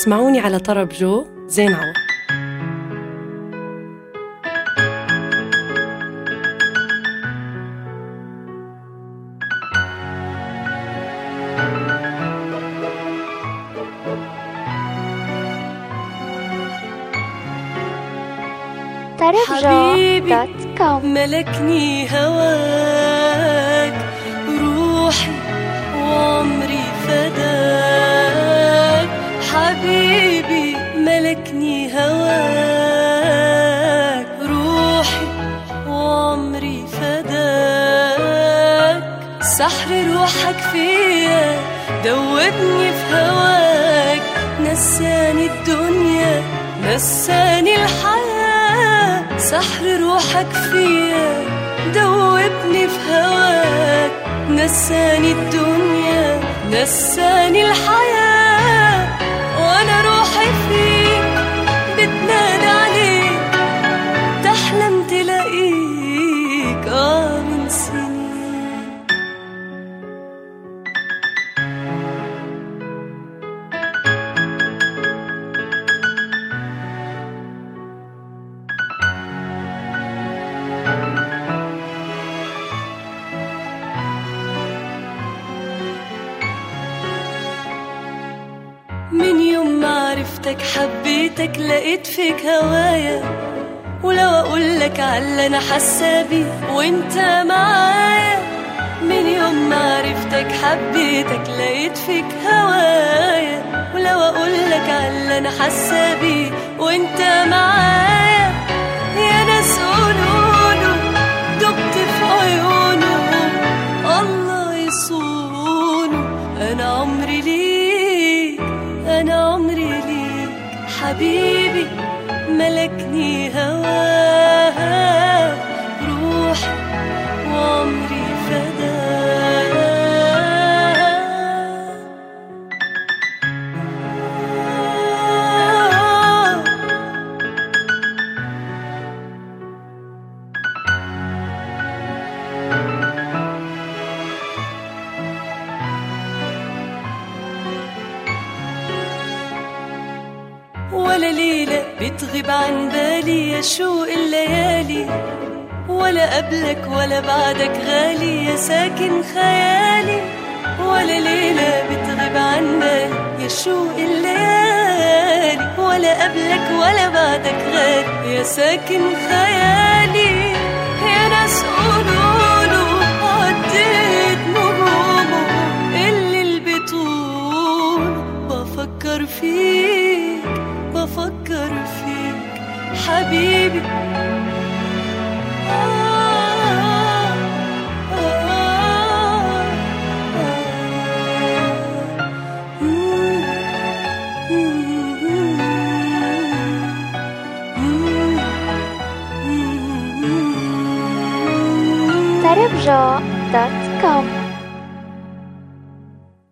اسمعوني على طرب جو زين عوض حبيبي ملكني هواك روحي وعمري فداك حبيبي ملكني هواك روحي وعمري فداك سحر روحك فيا دوبني في هواك نساني الدنيا نساني الحياة سحر روحك فيا دوبني في هواك نساني الدنيا نساني الحياة وانا روحي فيك بتنادى عليك تحلم تلاقيك اه من سنين من يوم ما عرفتك حبيتك لقيت فيك هوايا ولو اقولك على اللي انا حاسه بيه وانت معايا من يوم ما عرفتك حبيتك لقيت فيك هوايا ولو اقولك على اللي انا حاسه بيه وانت معايا يا ناس قولوله دبت في عيونه الله يصونه انا عمري ليك انا عمري ليك حبيبي ملكني هواك روحي وعمري فداك ولا ليلة بتغيب عن بالي يا شوق الليالي ولا قبلك ولا بعدك غالي يا ساكن خيالي ولا ليلة بتغيب عن بالي يا شوق الليالي ولا قبلك ولا بعدك غالي يا ساكن خيالي يا ناس قولوله عديت نجومه اللي البطول بفكر فيك بفكر فيك حبيبي آه آه tarabja.com